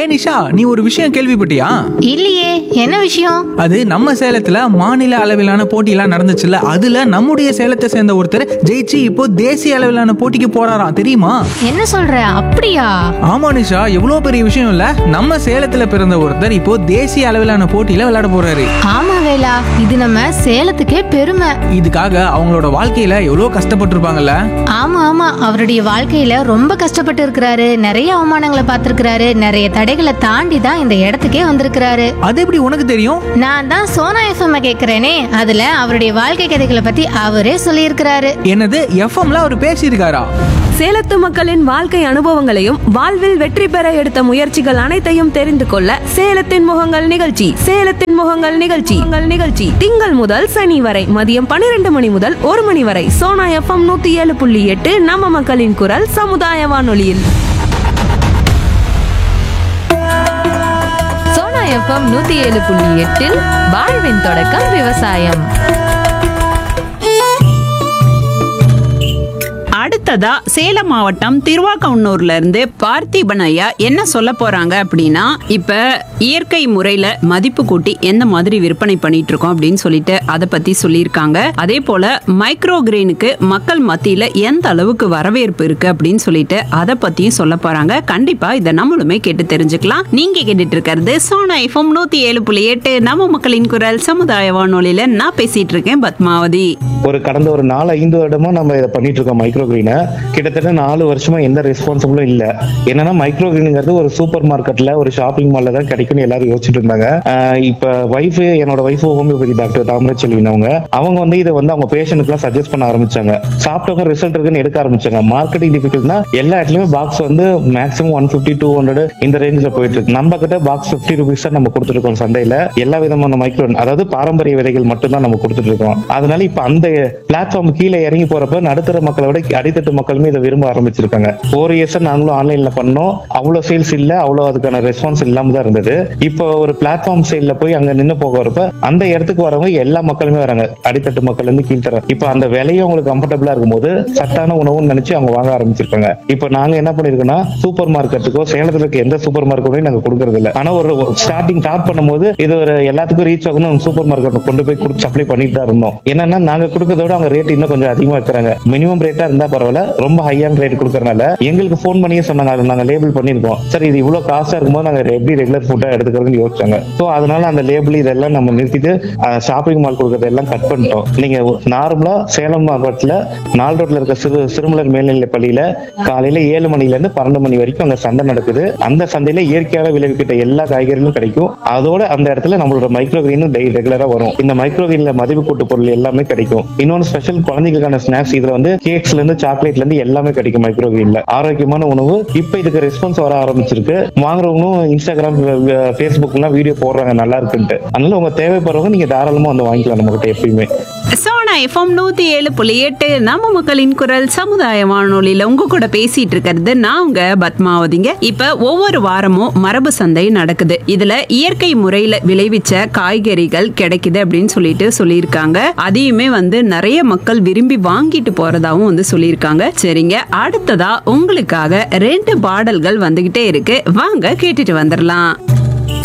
நிஷா நீ ஒரு விஷயம் கேள்விப்பட்டியா இல்லையே என்ன விஷயம் அது நம்ம சேலத்துல மாநில அளவிலான போட்டியெல்லாம் நடந்துச்சுல்ல அதுல நம்முடைய சேலத்தை சேர்ந்த ஒருத்தர் ஜெயிச்சு இப்போ தேசிய அளவிலான போட்டிக்கு போறாராம் தெரியுமா என்ன சொல்ற அப்படியா ஆமா நிஷா எவ்வளவு பெரிய விஷயம் இல்ல நம்ம சேலத்துல பிறந்த ஒருத்தர் இப்போ தேசிய அளவிலான போட்டியில விளையாட போறாரு ஆமா வேலா இது நம்ம சேலத்துக்கே பெருமை இதுக்காக அவங்களோட வாழ்க்கையில எவ்வளவு கஷ்டப்பட்டிருப்பாங்கல்ல ஆமா ஆமா அவருடைய வாழ்க்கையில ரொம்ப கஷ்டப்பட்டு இருக்கிறாரு நிறைய அவமானங்களை பார்த்திருக்கிறாரு நிறைய தடைகளை தாண்டி தான் இந்த இடத்துக்கே வந்திருக்கிறாரு அது எப்படி உனக்கு தெரியும் நான் தான் சோனா எஃப்எம் கேக்குறேனே அதுல அவருடைய வாழ்க்கை கதைகளை பத்தி அவரே சொல்லியிருக்கிறாரு என்னது எஃப்எம்ல அவர் பேசியிருக்காரா சேலத்து மக்களின் வாழ்க்கை அனுபவங்களையும் வாழ்வில் வெற்றி பெற எடுத்த முயற்சிகள் அனைத்தையும் தெரிந்து கொள்ள சேலத்தின் முகங்கள் நிகழ்ச்சி சேலத்தின் முகங்கள் நிகழ்ச்சி உங்கள் நிகழ்ச்சி திங்கள் முதல் சனி வரை மதியம் பன்னிரண்டு மணி முதல் ஒரு மணி வரை சோனா எஃப்எம் நூத்தி ஏழு புள்ளி எட்டு நம்ம மக்களின் குரல் சமுதாய வானொலியில் சோனா எஃப்எம் நூத்தி ஏழு புள்ளி எட்டில் வாழ்வின் தொடக்கம் விவசாயம் அடுத்ததா சேலம் மாவட்டம் திருவாக்கவுன்னூர்ல இருந்து பார்த்திபன் ஐயா என்ன சொல்ல போறாங்க அப்படின்னா இப்ப இயற்கை முறையில மதிப்பு கூட்டி எந்த மாதிரி விற்பனை பண்ணிட்டு இருக்கோம் அப்படின்னு சொல்லிட்டு அதை பத்தி சொல்லியிருக்காங்க அதே போல மைக்ரோ கிரெயினுக்கு மக்கள் மத்தியில எந்த அளவுக்கு வரவேற்பு இருக்கு அப்படின்னு சொல்லிட்டு அதை பத்தியும் சொல்ல போறாங்க கண்டிப்பா இதை நம்மளுமே கேட்டு தெரிஞ்சுக்கலாம் நீங்க கேட்டுட்டு இருக்கிறது சோனா எஃப்எம் நூத்தி ஏழு புள்ளி எட்டு நம்ம மக்களின் குரல் சமுதாய வானொலியில நான் பேசிட்டு இருக்கேன் பத்மாவதி ஒரு கடந்த ஒரு நாலு ஐந்து வருடமா நம்ம இதை பண்ணிட்டு இருக்கோம் மைக்ரோ கிரீனை கிட்டத்தட்ட நாலு வருஷமா எந்த ரெஸ்பான்சிபிளும் இல்ல என்னன்னா மைக்ரோ கிரீனுங்கிறது ஒரு சூப்பர் மார்க்கெட்ல ஒரு ஷாப்பிங் மால்ல தான் கிடைக்கும்னு எல்லாரும் யோசிச்சுட்டு இருந்தாங்க ஆஹ் இப்ப ஒய்ஃப் என்னோட wife homeopathy doctor Thamarai Selvin அவங்க அவங்க வந்து இதை வந்து அவங்க பேஷண்ட்டுக்குலாம் சஜஸ்ட் பண்ண ஆரம்பிச்சாங்க சாப்பிட்டவங்க ரிசல்ட் இருக்குன்னு எடுக்க ஆரம்பிச்சாங்க மார்க்கெட்டிங் டிஃபிகல்ட்னா எல்லா இடத்துலயுமே பாக்ஸ் வந்து maximum one fifty two hundred இந்த ரேஞ்சில் போயிட்டு இருக்கு நம்ம கிட்ட பாக்ஸ் பிப்டி ருபீஸ் தான் நம்ம கொடுத்துருக்கோம் சந்தையில எல்லா விதமான மைக்ரோ அதாவது பாரம்பரிய விதைகள் மட்டும் தான் நம்ம கொடுத்துட்டு இருக்கோம் அதனால இப்ப அந்த பிளாட்ஃபார்ம் கீழே இறங்கி போறப்ப நடுத்தர மக்களை விட அடித்தட்டு மக்களுமே இதை விரும்ப ஆரம்பிச்சிருக்காங்க ஃபோர் இயர்ஸ் நாங்களும் ஆன்லைன்ல பண்ணோம் அவ்வளவு சேல்ஸ் இல்ல அவ்வளவு அதுக்கான ரெஸ்பான்ஸ் இல்லாம தான் இருந்தது இப்போ ஒரு பிளாட்ஃபார்ம் சைட்ல போய் அங்க நின்று போகிறப்ப அந்த இடத்துக்கு வரவங்க எல்லா மக்களுமே வராங்க அடித்தட்டு மக்கள் இருந்து கீழ்த்தர இப்போ அந்த விலையும் அவங்களுக்கு கம்ஃபர்டபுளா இருக்கும்போது சத்தான உணவுன்னு நினைச்சு அவங்க வாங்க ஆரம்பிச்சிருக்காங்க இப்போ நாங்க என்ன பண்ணிருக்கோம்னா சூப்பர் மார்க்கெட்டுக்கோ சேலத்துல இருக்க எந்த சூப்பர் மார்க்கெட்டையும் நாங்க கொடுக்கறது இல்ல ஆனா ஒரு ஸ்டார்டிங் ஸ்டார்ட் பண்ணும்போது இது ஒரு எல்லாத்துக்கும் ரீச் ஆகணும் சூப்பர் மார்க்கெட் கொண்டு போய் கொடுத்து சப்ளை பண்ணிட்டு தான் இருந்தோம் என்னன்னா நாங்க கொடுக்கறத விட அவங்க ரேட் இன்னும் கொஞ்சம் அதிகமா இருக்கிறாங்க மினிமம் ரேட்டா இருந்தா பரவாயில்ல ரொம்ப ஹையான ரேட் கொடுக்கறனால எங்களுக்கு ஃபோன் பண்ணியே சொன்னாங்க அது நாங்க லேபிள் பண்ணிருக்கோம் சரி இது இவ்வளவு காசா இருக்கும்போது நாங்க எப்படி ரெகுலர் ஃபுட்டா எடுத்துக்கிறதுன்னு யோசிச்சாங்க ஸோ அதனால அந்த லேபிள் இதெல்லாம் நம்ம நிறுத்திட்டு ஷாப்பிங் மால் கொடுக்கறத எல்லாம் கட் பண்ணிட்டோம் நீங்க நார்மலா சேலம் மாவட்டத்துல நால் ரோட்ல இருக்க சிறு சிறுமலர் மேல்நிலை பள்ளியில காலையில ஏழு மணில இருந்து பன்னெண்டு மணி வரைக்கும் அங்க சந்தை நடக்குது அந்த சந்தையில இயற்கையாக விளைவிக்கிட்ட எல்லா காய்கறிகளும் கிடைக்கும் அதோட அந்த இடத்துல நம்மளோட மைக்ரோ கிரீனும் டெய்லி ரெகுலரா வரும் இந்த மைக்ரோ கிரீன்ல மதிப்பு கூட்டு பொருள் எல்லாமே கிடைக்கும் இன்னொன்று ஸ்பெஷல் குழந்தைகளுக்கான ஸ்நாக்ஸ் இதுல வந்து கேக்ஸ்ல இருந்து சாக்லேட்ல இருந்து எல்லாமே கிடைக்கும் மைக்ரோ கிரீன்ல ஆரோக்கியமான உணவு இப்ப இதுக்கு ரெஸ்பான்ஸ் வர ஆரம்பிச்சிருக்கு வாங்குறவங்களும் இன்ஸ்டாகிராம் ஃபேஸ்புக்லாம் வீடியோ போடுறாங்க நல்லா இருக்குன்ட்டு அதனால உங்க தேவைப்படுறவங்க நீங்க தாராளமா வந்து வாங்கிக்கலாம் நம்ம கிட்ட எப்பயுமே சோனா எஃப்எம் நூத்தி ஏழு புள்ளி எட்டு நம்ம மக்களின் குரல் சமுதாய வானொலியில உங்க கூட பேசிட்டு இருக்கிறது நான் உங்க பத்மாவதிங்க இப்ப ஒவ்வொரு வாரமும் மரபு சந்தை நடக்குது இதுல இயற்கை முறையில விளைவிச்ச காய்கறிகள் கிடைக்குது அப்படின்னு சொல்லிட்டு சொல்லியிருக்காங்க அதையுமே வந்து நிறைய மக்கள் விரும்பி வாங்கிட்டு போறதாவும் வந்து சொல்லியிருக்காங்க சரிங்க அடுத்ததா உங்களுக்காக ரெண்டு பாடல்கள் வந்துகிட்டே இருக்கு வாங்க கேட்டுட்டு வந்துடலாம்